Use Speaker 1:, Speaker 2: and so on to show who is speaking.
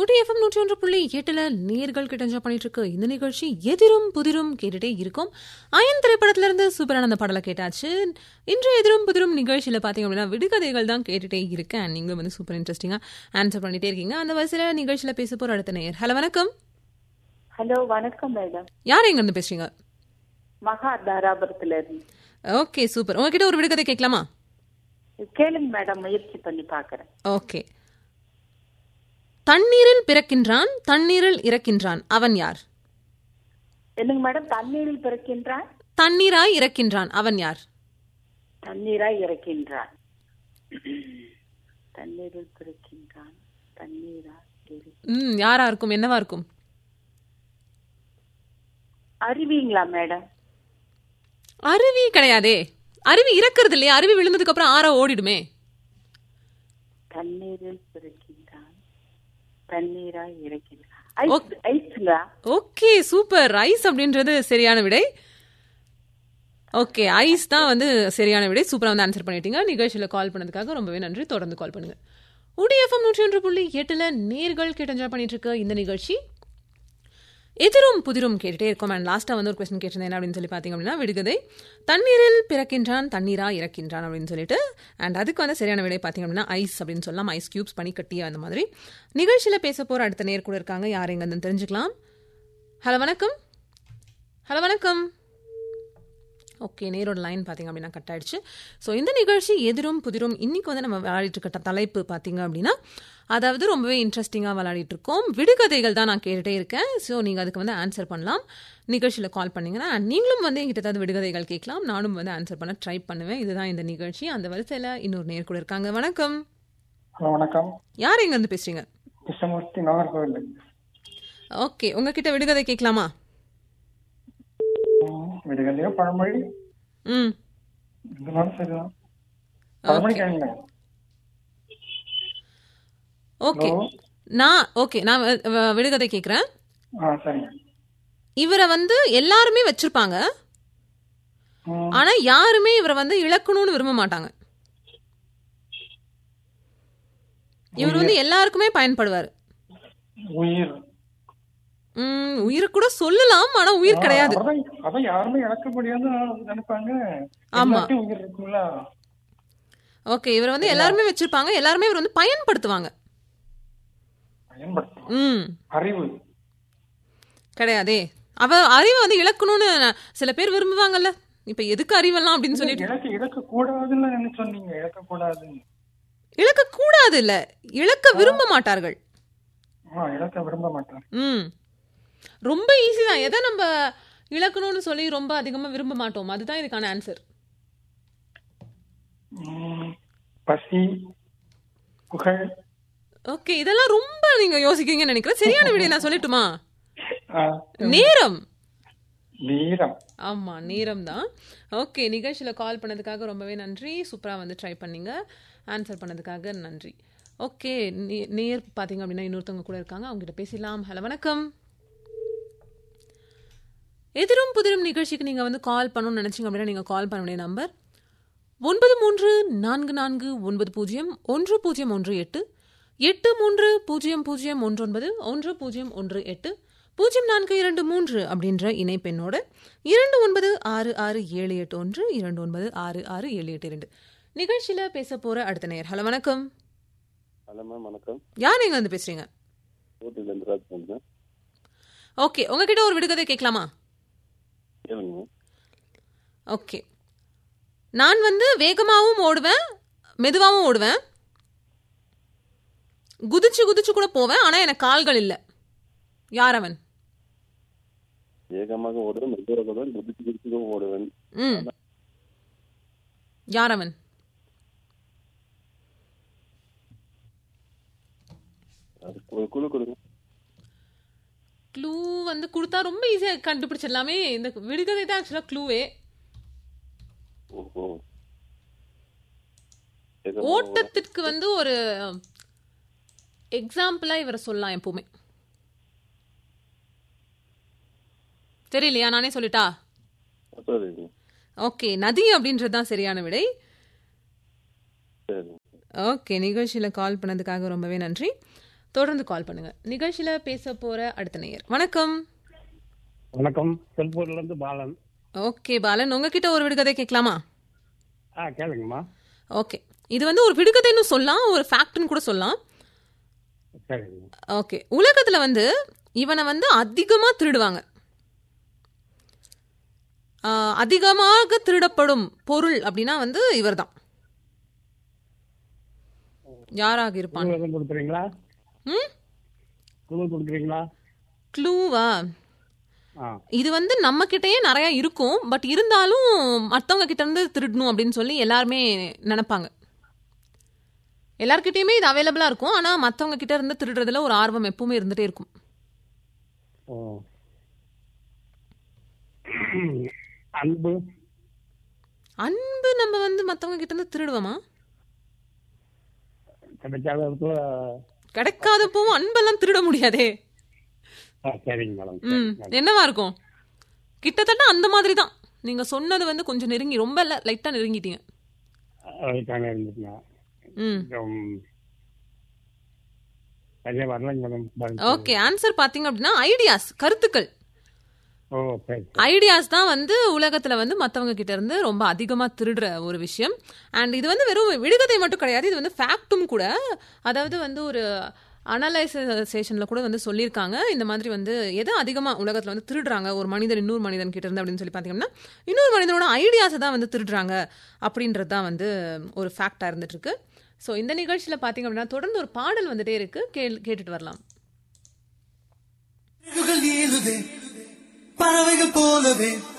Speaker 1: ஊட்டி FM நூற்றி ஒன்று புள்ளி எட்டுல நேர்கள் கிட்ட என்ஜாய் பண்ணிட்டு இருக்கு இந்த நிகழ்ச்சி எதிரும் புதிரும் கேட்டுட்டே இருக்கும் அயன் திரைப்படத்துல இருந்து சூப்பரான அந்த பாடலை கேட்டாச்சு இன்றைய எதிரும் புதிரும் நிகழ்ச்சியில பாத்தீங்க அப்படின்னா விடுகதைகள் தான் கேட்டுட்டே இருக்கேன் நீங்களும் வந்து சூப்பர் இன்ட்ரெஸ்டிங்கா ஆன்சர் பண்ணிட்டே இருக்கீங்க அந்த வரிசையில நிகழ்ச்சியில பேச போற அடுத்த நேயர் ஹலோ வணக்கம்
Speaker 2: ஹலோ வணக்கம் மேடம்
Speaker 1: யார் எங்க இருந்து பேசுறீங்க
Speaker 2: மகா தாராபுரத்துல இருந்து
Speaker 1: ஓகே சூப்பர் உங்ககிட்ட ஒரு விடுகதை கேட்கலாமா
Speaker 2: கேளுங்க மேடம் முயற்சி பண்ணி பாக்குறேன்
Speaker 1: ஓகே தண்ணீரில் பிறக்கின்றான் தண்ணீரில் இறக்கின்றான் அவன் யார்
Speaker 2: என்னங்க மேடம் தண்ணீரில் பிறக்கின்றான்
Speaker 1: தண்ணீராய் இறக்கின்றான் அவன் யார்
Speaker 2: தண்ணீராய் இறக்கின்றான் தண்ணீரில் பிறக்கின்றான் தண்ணீராய் இறக்கி-
Speaker 1: ம் யாரா இருக்கும் என்னவா இருக்கும்
Speaker 2: அருவிங்களா மேடம்
Speaker 1: அருவி கிடையாதே அருவி இறக்குறது இல்லையா அருவி விழுந்ததுக்கு அப்புறம் ஆற ஓடிடுமே
Speaker 2: தண்ணீரில் பிறக்கின்றான் தண்ணீராய் இறக்கின்றான் ஐஸ் ஐஸ்ங்களா
Speaker 1: ஓகே சூப்பர் ஐஸ் அப்படின்றது சரியான விடை ஓகே ஐஸ் தான் வந்து சரியான விடை சூப்பரா வந்து ஆன்சர் பண்ணிட்டீங்க நிகழ்ச்சியில கால் பண்ணதுக்காக ரொம்பவே நன்றி தொடர்ந்து கால் பண்ணுங்க உடிஎஃப்எம் நூற்றி ஒன்று புள்ளி எட்டுல நேர்கள் கேட்டு என்ஜாய் பண்ணிட்டு இருக்க இந்த நிகழ்ச்சி எதிரும் புதிரும் கேட்டுட்டே இருக்கோம் அண்ட் லாஸ்டா வந்து ஒரு கொஸ்டின் கேட்டிருந்தேன் என்ன அப்படின்னு சொல்லி பார்த்தீங்க அப்படின்னா விடுகதை தண்ணீரில் பிறக்கின்றான் தண்ணீரா இறக்கின்றான் அப்படின்னு சொல்லிட்டு அண்ட் அதுக்கு வந்து சரியான விடை பார்த்தீங்க அப்படின்னா ஐஸ் அப்படின்னு சொல்லலாம் ஐஸ் கியூப்ஸ் பண்ணி கட்டி அந்த மாதிரி நிகழ்ச்சியில பேச போற அடுத்த நேர் கூட இருக்காங்க யார் எங்க இருந்து தெரிஞ்சுக்கலாம் ஹலோ வணக்கம் ஹலோ வணக்கம் ஓகே நேரோட லைன் பார்த்தீங்க அப்படின்னா கட் ஆயிடுச்சு ஸோ இந்த நிகழ்ச்சி எதிரும் புதிரும் இன்னைக்கு வந்து நம்ம விளையாடிட்டு இருக்க தலைப்பு பார்த்தீங்க அப்படின்னா அதாவது ரொம்பவே இன்ட்ரெஸ்டிங்காக விளையாடிட்டு இருக்கோம் விடுகதைகள் தான் நான் கேட்டுட்டே இருக்கேன் ஸோ நீங்கள் அதுக்கு வந்து ஆன்சர் பண்ணலாம் நிகழ்ச்சியில் கால் பண்ணீங்கன்னா and நீங்களும் வந்து எங்கிட்ட ஏதாவது விடுகதைகள் கேட்கலாம் நானும் வந்து ஆன்சர் பண்ண ட்ரை பண்ணுவேன் இதுதான் இந்த நிகழ்ச்சி அந்த வரிசையில் இன்னொரு நேர் கூட இருக்காங்க வணக்கம்
Speaker 3: ஹலோ வணக்கம்
Speaker 1: யார் எங்கேருந்து பேசுறீங்க
Speaker 3: கிருஷ்ணமூர்த்தி நாகர்கோவில்
Speaker 1: ஓகே உங்ககிட்ட விடுகதை கேட்கலாமா
Speaker 3: விடுகதையோ பழமொழி
Speaker 1: ம்
Speaker 3: இதனாலும் சரிதான் பழமொழி கேளுங்க
Speaker 1: ஓகே
Speaker 3: ஹலோ
Speaker 1: நான் ஓகே நான் வ- வ- விடுகதை கேட்குறேன்
Speaker 3: ஆ சரிங்க
Speaker 1: இவரை வந்து எல்லாருமே வச்சிருப்பாங்க
Speaker 3: ம்,
Speaker 1: ஆனா யாருமே இவரை வந்து இழக்கணும்னு விரும்ப மாட்டாங்க இவர் வந்து எல்லாருக்குமே பயன்படுவார்
Speaker 3: உயிர்
Speaker 1: உம் உயிர் கூட சொல்லலாம் ஆனா உயிர் கிடையாது
Speaker 3: அதான் அதான் யாருமே இழக்க முடியாதுன்னு நினைப்பாங்க
Speaker 1: ஆமா.
Speaker 3: எல்லாத்தையும் உயிர் இருக்குங்களா
Speaker 1: ஓகே இவர் வந்து எல்லாருமே வச்சிருப்பாங்க எல்லாருமே இவர் வந்து பயன்படுத்துவாங்க
Speaker 3: பயன்படுத்தணும்
Speaker 1: ம்
Speaker 3: அறிவு
Speaker 1: கிடையாதே அவ அறிவை வந்து இழக்கணும்னு சில பேர் விரும்புவாங்கல்ல இப்ப எதுக்கு அறிவெல்லாம் அப்படின்னு சொல்லிட்டு
Speaker 3: இழக்க இழக்க கூடாதுன்னு நினைச்சு சொன்னீங்க இழக்க கூடாதுன்னு
Speaker 1: இழக்க கூடாது இல்ல இழக்க விரும்ப மாட்டார்கள்
Speaker 3: ஆ இழக்க விரும்ப மாட்டார்
Speaker 1: ம் ரொம்ப ஈஸி தான் எதை நம்ம இழக்கணும்னு சொல்லி ரொம்ப அதிகமா விரும்ப மாட்டோம் அதுதான் இதுக்கான ஆன்சர்
Speaker 3: ம், பசி புகழ்
Speaker 1: ஓகே இதெல்லாம் ரொம்ப நீங்க யோசிக்கிறீங்கன்னு நினைக்கிறேன் சரியான விடை நான் சொல்லட்டுமா
Speaker 3: ஆ,
Speaker 1: நேரம்
Speaker 3: வீரம்
Speaker 1: ஆமா நேரம் தான் ஓகே நிகழ்ச்சியில கால் பண்ணதுக்காக ரொம்பவே நன்றி சூப்பரா வந்து ட்ரை பண்ணீங்க ஆன்சர் பண்ணதுக்காக நன்றி ஓகே நேர் பாத்தீங்க அப்படின்னா இன்னொருத்தவங்க கூட இருக்காங்க அவங்க கிட்ட பேசலாம் ஹலோ வணக்கம் எதிரும் புதிரும் நிகழ்ச்சிக்கு நீங்க வந்து கால் பண்ணணும்னு நினைச்சீங்க அப்படின்னா நீங்க கால் பண்ண வேண்டிய நம்பர் ஒன்பது மூன்று நான்கு நான்கு ஒன்பது பூஜ்ஜியம் ஒன்று பூஜ்ஜியம் ஒன்று எட்டு எட்டு மூன்று பூஜ்ஜியம் பூஜ்ஜியம் ஒன்று ஒன்பது ஒன்று பூஜ்ஜியம் ஒன்று எட்டு பூஜ்ஜியம் நான்கு இரண்டு மூன்று அப்படின்ற இணைப்பெண்ணோட இரண்டு ஒன்பது ஆறு ஆறு ஏழு எட்டு ஒன்று இரண்டு ஒன்பது ஆறு ஆறு ஏழு எட்டு இரண்டு நிகழ்ச்சியில பேச போற அடுத்த நேர் ஹலோ வணக்கம்
Speaker 4: ஹலோ மேம் வணக்கம்
Speaker 1: யார் எங்க வந்து பேசுறீங்க
Speaker 4: ஊட்டிலேருந்து ராஜ் பண்ணுறேன்
Speaker 1: ஓகே உங்ககிட்ட ஒரு விடுகதை கேட்கலாமா
Speaker 4: கேளுங்க மேம்
Speaker 1: ஓகே நான் வந்து வேகமாகவும் ஓடுவேன் மெதுவாகவும் ஓடுவேன் குதிச்சு குதிச்சு கூட போவேன் ஆனா எனக்கு கால்கள் இல்லை யார் அவன்
Speaker 4: வேகமாக ஓடுவேன் மெதுவாக ஓடுவேன் குதிச்சு குதிச்சு ஓடுவேன்
Speaker 1: ம் யார் அவன்
Speaker 4: அது கு- குழு கொடுங்க
Speaker 1: க்ளூ வந்து கொடுத்தா ரொம்ப ஈஸியா கண்டுபிடிச்சிடலாமே இந்த விடுகதை தான் ஆக்சுவலா க்ளூவே
Speaker 4: ஓஹோ வேகமாக
Speaker 1: ஓட்டத்திற்கு வந்து ஒரு எக்ஸாம்பிளா இவரை சொல்லலாம் எப்பவுமே தெரியலையா நானே சொல்லிட்டா
Speaker 4: ஓட- சரிங்க
Speaker 1: ஓகே நதி அப்படின்றது தான் சரியான விடை
Speaker 4: சரி
Speaker 1: ஓகே நிகழ்ச்சியில் கால் பண்ணதுக்காக ரொம்பவே நன்றி தொடர்ந்து கால் பண்ணுங்க நிகழ்ச்சியில பேச போற அடுத்த நேயர் வணக்கம்
Speaker 5: வணக்கம் திருப்பூர்ல இருந்து பாலன்
Speaker 1: ஓகே பாலன் உங்ககிட்ட ஒரு விடுகதை கேட்கலாமா
Speaker 5: ஆ கேளுங்கம்மா
Speaker 1: ஓகே இது வந்து ஒரு விடுகதைன்னு சொல்லலாம் ஒரு ஃபேக்ட்னு கூட சொல்லலாம்
Speaker 5: சரிங்க
Speaker 1: ஓகே உலகத்துல வந்து இவனை வந்து அதிகமா திருடுவாங்க ஆஹ், அதிகமாக திருடப்படும் பொருள் அப்படின்னா வந்து இவர்தான் யாராக இருப்பான்
Speaker 5: குழு எதுவும் கொடுக்குறீங்களா
Speaker 1: ம்
Speaker 5: குழு கொடுக்குறீங்களா
Speaker 1: க்ளூவா
Speaker 5: ஆ
Speaker 1: இது வந்து நம்ம கிட்டயே நிறைய இருக்கும் பட் இருந்தாலும் மற்றவங்க கிட்ட இருந்து திருடணும் அப்படின்னு சொல்லி எல்லாருமே நினைப்பாங்க எல்லார்கிட்டயுமே இது அவைலபிளா இருக்கும் ஆனா மற்றவங்க கிட்ட இருந்து திருடுறதுல ஒரு ஆர்வம் எப்பவுமே இருந்துட்டே இருக்கும்
Speaker 5: ஓ அன்பு
Speaker 1: அன்பு நம்ம வந்து மற்றவங்க கிட்ட இருந்து திருடுவோமா
Speaker 5: கிடைக்காத இடத்துல
Speaker 1: கிடைக்காதப்பவும் அன்பெல்லாம் திருட முடியாதே
Speaker 5: ஆ சரிங்க மேடம்
Speaker 1: ம் என்னவா இருக்கும் கிட்டத்தட்ட அந்த மாதிரி தான் நீங்க சொன்னது வந்து கொஞ்சம் நெருங்கி ரொம்ப இல்ல லைட்டா நெருங்கிட்டீங்க
Speaker 5: அதுக்கான இருந்துச்சுங்க
Speaker 1: ம்
Speaker 5: கொஞ்சம் சரியா வரலைங்க மேடம் பாருங்க.
Speaker 1: ஓகே ஆன்சர் பாத்தீங்க அப்படின்னா ஐடியாஸ் கருத்துக்கள்
Speaker 5: ஓ சரி
Speaker 1: ஐடியாஸ் தான் வந்து உலகத்துல வந்து மத்தவங்க கிட்ட இருந்து ரொம்ப அதிகமா திருடுற ஒரு விஷயம் அண்ட் இது வந்து வெறும் விடுகதை மட்டும் கிடையாது இது வந்து ஃபேக்டும் கூட அதாவது வந்து ஒரு அனலைசேஷன்ல கூட வந்து சொல்லியிருக்காங்க இந்த மாதிரி வந்து எதை அதிகமா உலகத்துல வந்து திருடுறாங்க ஒரு மனிதர் இன்னொரு மனிதன் கிட்ட இருந்து அப்படின்னு சொல்லி பாத்தீங்கன்னா இன்னொரு மனிதனோட ஐடியாஸை தான் வந்து திருடுறாங்க அப்படின்றது தான் வந்து ஒரு ஃபேக்டா இருந்துட்டு இருக்கு ஸோ இந்த நிகழ்ச்சியில பாத்தீங்க அப்படின்னா தொடர்ந்து ஒரு பாடல் வந்துட்டே இருக்கு கேள் கேட்டுட்டு வரலாம்
Speaker 6: ஏழுதே பறவைகள் போலவே